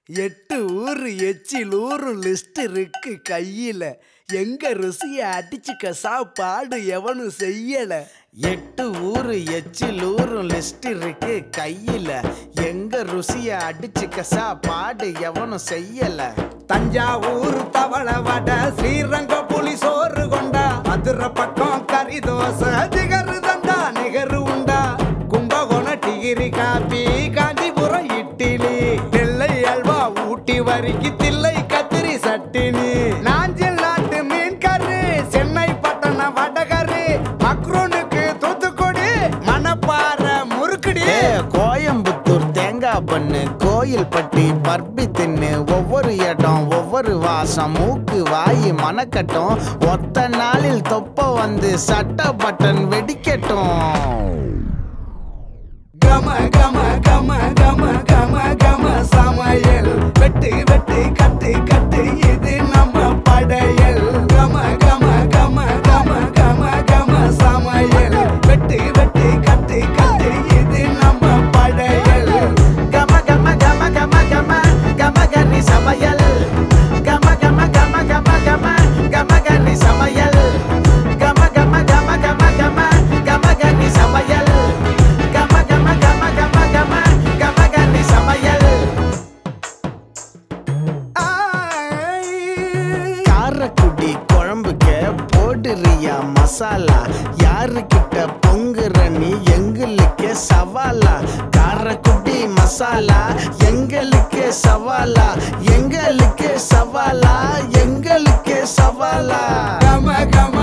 எட்டு ஊரு எச்சில் ஊரு லிஸ்ட் இருக்கு கையில எங்க ருசிய அடிச்சுக்க சாப்பாடு எவனும் செய்யல எட்டு ஊரு எச்சில் ஊரும் லிஸ்ட் இருக்கு கையில எங்க ருசிய அடிச்சுக்க சாப்பாடு எவனும் செய்யல தஞ்சாவூர் தவள வடை ஸ்ரீரங்க புலி சோறு கொண்டா மதுரை பக்கம் கறி தோசை ஜிகரு தண்டா நிகரு உண்டா கும்பகோணம் டிகிரி காப்பி காஞ்சிபுரம் இட்லி நெல்லை அல்வா ஊட்டி வரிக்கு தில்லை கத்திரி சட்டினி நாஞ்சில் நாட்டு மீன் கறி சென்னை பட்டணம் வடகரு மக்ரூனுக்கு தூத்துக்குடி மணப்பாறை முறுக்குடி ஏ கோயம்புத்தூர் தேங்காய் பண்ணு கோயில் பட்டி பர்பி தின்னு ஒவ்வொரு இடம் ஒவ்வொரு வாசம் மூக்கு வாய் மணக்கட்டும் ஒத்த நாளில் தொப்ப வந்து சட்ட பட்டன் வெடிக்கட்டும் கம கம கம கம கம கம சமையல் வெட்டு வெட்டு கட்டு கட்டு இது நம்ம படையல் கம கம கம கம கம கம சமையல் வெட்டு வெட்டு கட்டு கட்டு இது நம்ம படையல் கம கம கம கம கம கம கனி சமையல் கம கம கம கம கம கம கனி சமையல் கம கம கம கம கம கம கனி சமையல் கம கம கம கம கம கம கனி சமையல் காரக்குடி குழம்புக்க போடுறியா மசாலா யாருக்கிட்ட பொங்குற நீ எங்களுக்கு சவாலா காரக்குடி மசாலா எங்களுக்கு சவாலா எங்களுக்கு சவாலா எங்களுக்கு சவாலா கம கம